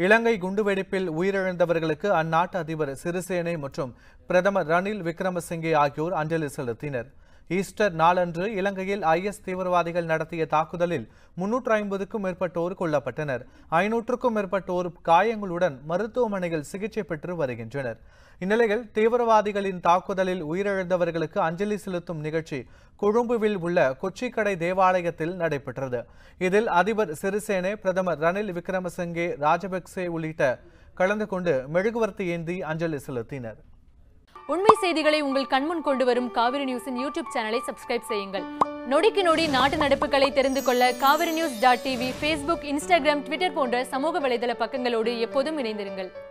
இலங்கை குண்டுவெடிப்பில் உயிரிழந்தவர்களுக்கு அந்நாட்டு அதிபர் சிறிசேனை மற்றும் பிரதமர் ரணில் விக்ரமசிங்கே ஆகியோர் அஞ்சலி செலுத்தினர் ஈஸ்டர் நாளன்று இலங்கையில் ஐஎஸ் தீவிரவாதிகள் நடத்திய தாக்குதலில் முன்னூற்று ஐம்பதுக்கும் மேற்பட்டோர் கொல்லப்பட்டனர் ஐநூற்றுக்கும் மேற்பட்டோர் காயங்களுடன் மருத்துவமனையில் சிகிச்சை பெற்று வருகின்றனர் இந்நிலையில் தீவிரவாதிகளின் தாக்குதலில் உயிரிழந்தவர்களுக்கு அஞ்சலி செலுத்தும் நிகழ்ச்சி கொழும்புவில் உள்ள கொச்சிக்கடை தேவாலயத்தில் நடைபெற்றது இதில் அதிபர் சிறிசேனே பிரதமர் ரணில் விக்ரமசிங்கே ராஜபக்சே உள்ளிட்ட கலந்து கொண்டு மெழுகுவர்த்தி ஏந்தி அஞ்சலி செலுத்தினர் உண்மை செய்திகளை உங்கள் கண்முன் கொண்டு வரும் காவிரி நியூஸின் யூடியூப் சேனலை சப்ஸ்கிரைப் செய்யுங்கள் நொடிக்கு நொடி நாட்டு நடப்புகளை தெரிந்து கொள்ள Kaveri news dot TV Facebook Instagram Twitter போன்ற சமூக வலைதள பக்கங்களோடு எப்போதும் இணைந்திருங்கள்